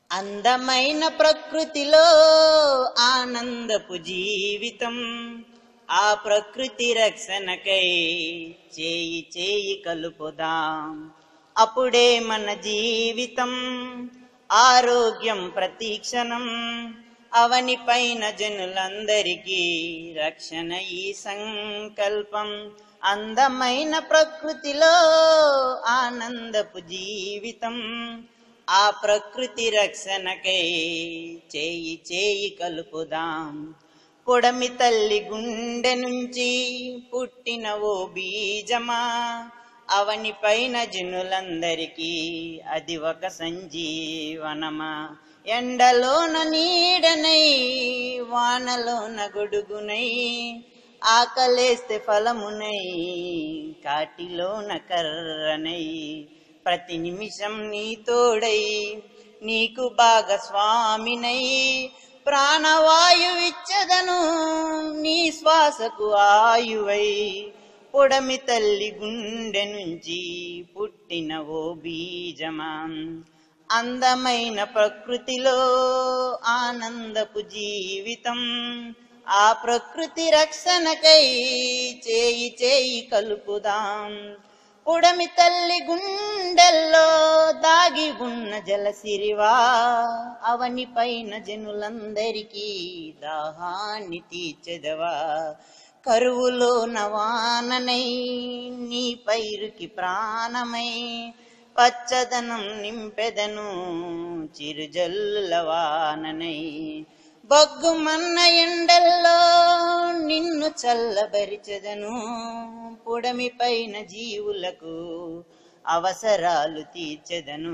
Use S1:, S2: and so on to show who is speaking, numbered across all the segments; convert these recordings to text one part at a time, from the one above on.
S1: అందమైన ప్రకృతిలో ఆనందపు జీవితం ఆ ప్రకృతి రక్షణకై చేయి చేయి కలుపుదాం అప్పుడే మన జీవితం ఆరోగ్యం ప్రతీక్షణం అవని పైన జనులందరికీ రక్షణ ఈ సంకల్పం అందమైన ప్రకృతిలో ఆనందపు జీవితం ఆ ప్రకృతి రక్షణకై చేయి చేయి కలుపుదాం పొడమి తల్లి గుండె నుంచి పుట్టిన ఓ బీజమా అవని పైన జనులందరికీ అది ఒక సంజీవనమా ఎండలోన నీడనై వానలోన గొడుగునై ఆకలేస్తే ఫలమునై కాటిలోన కర్రనై ప్రతి నిమిషం నీ తోడై నీకు భాగస్వామినై ప్రాణవాయువిచ్చదను నీ శ్వాసకు ఆయువై పొడమి తల్లి గుండె నుంచి పుట్టిన ఓ బీజమా అందమైన ప్రకృతిలో ఆనందపు జీవితం ఆ ప్రకృతి రక్షణకై చేయి చేయి కలుపుదాం పుడమి తల్లి గుండెల్లో దాగి ఉన్న జలసిరివా అవని పైన జనులందరికీ దాహాన్ని తీర్చెదవా కరువులో నవాననై నీ పైరుకి ప్రాణమై పచ్చదనం నింపెదను చిరుజల్లుల వాననై బొగ్గుమన్న ఎండల్లో నిన్ను చల్లబరిచెదను పుడమి పైన జీవులకు అవసరాలు తీర్చెదను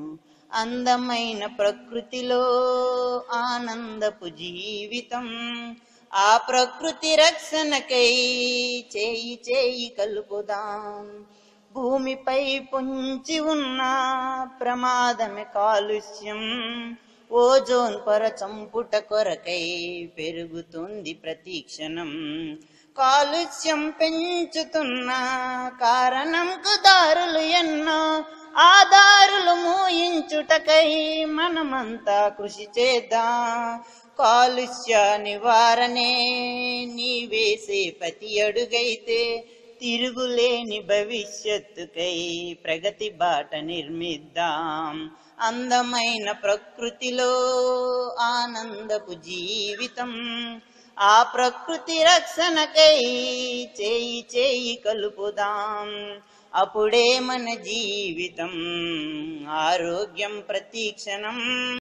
S1: అందమైన ప్రకృతిలో ఆనందపు జీవితం ఆ ప్రకృతి రక్షణకై చేయి చేయి కలుపుదాం భూమిపై పొంచి ఉన్న ప్రమాదమే కాలుష్యం ఓజోన్ పొర చంపుట కొరకై పెరుగుతుంది ప్రతీక్షణం కాలుష్యం పెంచుతున్న కారణంకు దారులు ఎన్నో ఆ దారులు మూయించుటకై మనమంతా కృషి చేద్దాం కాలుష్య నివారణే నీ వేసే ప్రతి అడుగైతే తిరుగులేని భవిష్యత్తుకై ప్రగతి బాట నిర్మిద్దాం అందమైన ప్రకృతిలో ఆనందపు జీవితం ఆ ప్రకృతి రక్షణకై చేయి చేయి కలుపుదాం అప్పుడే మన జీవితం ఆరోగ్యం ప్రతీక్షణం